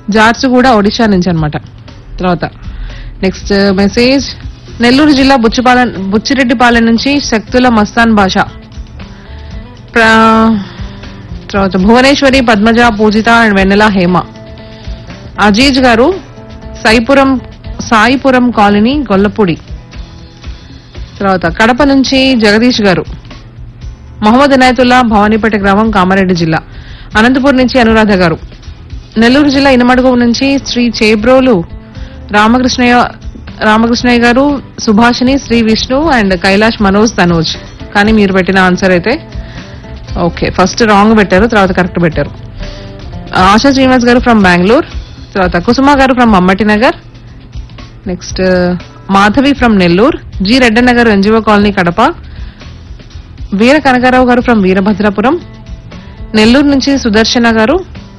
జార్సుగూడ ఒడిశా నుంచి అన్నమాట తర్వాత నెక్స్ట్ మెసేజ్ నెల్లూరు జిల్లా బుచ్చిపాలెం బుచ్చిరెడ్డిపాలెం నుంచి శక్తుల మస్తాన్ భాష ప్ర- తర్వాత భువనేశ్వరి పద్మజ పూజిత అండ్ వెన్నెల హేమ అజీజ్ గారు సాయిపురం సాయిపురం కాలనీ గొల్లపూడి తర్వాత కడప నుంచి జగదీష్ గారు మొహమ్మద్ ఇనాయతుల్లా భవానీపేట గ్రామం కామారెడ్డి జిల్లా అనంతపూర్ నుంచి అనురాధ గారు నెల్లూరు జిల్లా ఇనమడుగు నుంచి శ్రీ చేబ్రోలు రామకృష్ణయ్య రామకృష్ణయ్య గారు సుభాషిణి శ్రీ విష్ణు అండ్ కైలాష్ మనోజ్ తనోజ్ కానీ మీరు పెట్టిన ఆన్సర్ అయితే ఓకే ఫస్ట్ రాంగ్ పెట్టారు తర్వాత కరెక్ట్ పెట్టారు ఆశా శ్రీనివాస్ గారు ఫ్రమ్ బెంగళూరు తర్వాత Kusuma garu from Mammati Nagar next Madhavi from Nellore G Reddanna garu NGO colony Kadapa Veera Kanakarao garu from Veerabhadrapuram Nellore నుంచి సుదర్శన గారు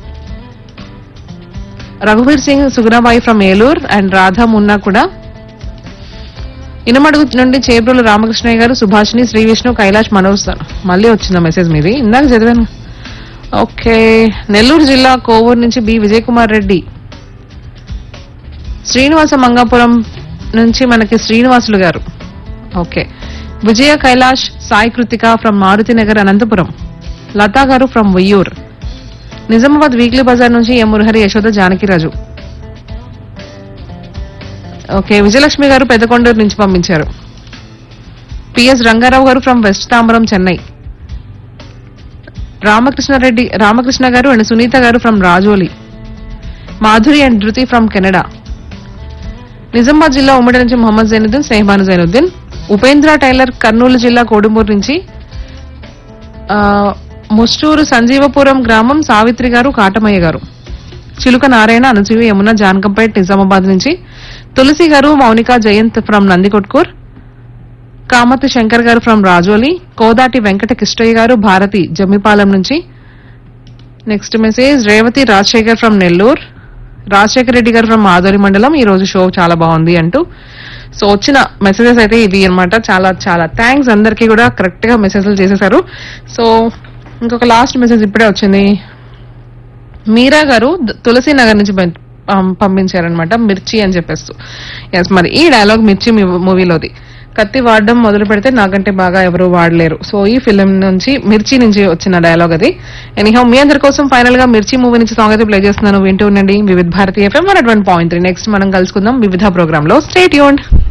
రఘువీర్ సింగ్ సుగుణబాయి ఫ్రమ్ ఏలూరు అండ్ రాధా మున్నా కూడా ఇనమడుగు నుండి చేబ్రోలు రామకృష్ణయ్య గారు సుభాషిణి శ్రీ విష్ణు కైలాష్ మనోజ్ మళ్ళీ వచ్చింది మెసేజ్ మీది ఇందాక చదివాను ఓకే నెల్లూరు జిల్లా కోవూరు నుంచి బి విజయ్ కుమార్ రెడ్డి శ్రీనివాస మంగాపురం నుంచి మనకి Srinivasulu garu okay Vijaya Kailash Sai Krithika from Maruthi Nagar Anantapur Latha garu from Uyyur Nizamabad weekly Bazaar నుంచి ఎం మురహరి యశోద జానకిరాజు ఓకే విజయలక్ష్మి గారు పెద్దకొండూరు నుంచి పంపించారు PS Rangarao garu from west Tambaram Chennai Ramakrishnareddy Ramakrishna garu and Sunitha garu from Rajoli Madhuri and Dhruti from Canada Nizamabad జిల్లా ఉమ్మడి నుంచి మొహమ్మద్ జైనుద్దీన్ స్నేహబాను జైనుద్దీన్ ఉపేంద్ర టైలర్ కర్నూలు జిల్లా కోడుమూరు నుంచి ఆ, ముస్టూరు సంజీవపురం గ్రామం సావిత్రి గారు కాటమయ్య గారు చిలుక నారాయణ అనుసూయ యమున జానకంపేట్ నిజామాబాద్ నుంచి తులసి గారు మౌనిక జయంత్ ఫ్రమ్ నందికొట్కూర్ కామతి శంకర్ గారు ఫ్రమ్ రాజోలి కోదాటి వెంకట కిష్టయ్య గారు భారతి జమ్మిపాలెం నుంచి next message Revathi Rajasekhar from Nellore Rajasekhar Reddy garu from ఆదోరి మండలం ఈ రోజు షో చాలా బాగుంది అంటూ సో వచ్చిన మెసేజెస్ అయితే ఇది అన్నమాట చాలా చాలా థ్యాంక్స్ అందరికీ కూడా కరెక్ట్ గా మెసేజ్లు చేసేసారు సో ఇంకొక లాస్ట్ మెసేజ్ ఇప్పుడే వచ్చింది మీరా గారు ద- తులసి నగర్ నుంచి పం- పం- పంపించారనమాట మిర్చి అని చెప్పేస్తూ ఎస్ మరి ఈ డైలాగ్ మిర్చి మూవీలోది కత్తి వాడడం మొదలు పెడితే నాకంటే బాగా ఎవరు వాడలేరు సో ఈ ఫిలిం నుంచి మిర్చి నుంచి వచ్చిన డైలాగ్ అది ఎనీహౌ మీ అందరి కోసం ఫైనల్ గా మిర్చి మూవీ నుంచి సాంగ్ అయితే ప్లే చేస్తున్నాను వింటూ ఉండండి Vividha Bharatiya FM one point three next మనం కలుసుకుందాం వివిధ ప్రోగ్రామ్ లో స్టేట్ యూన్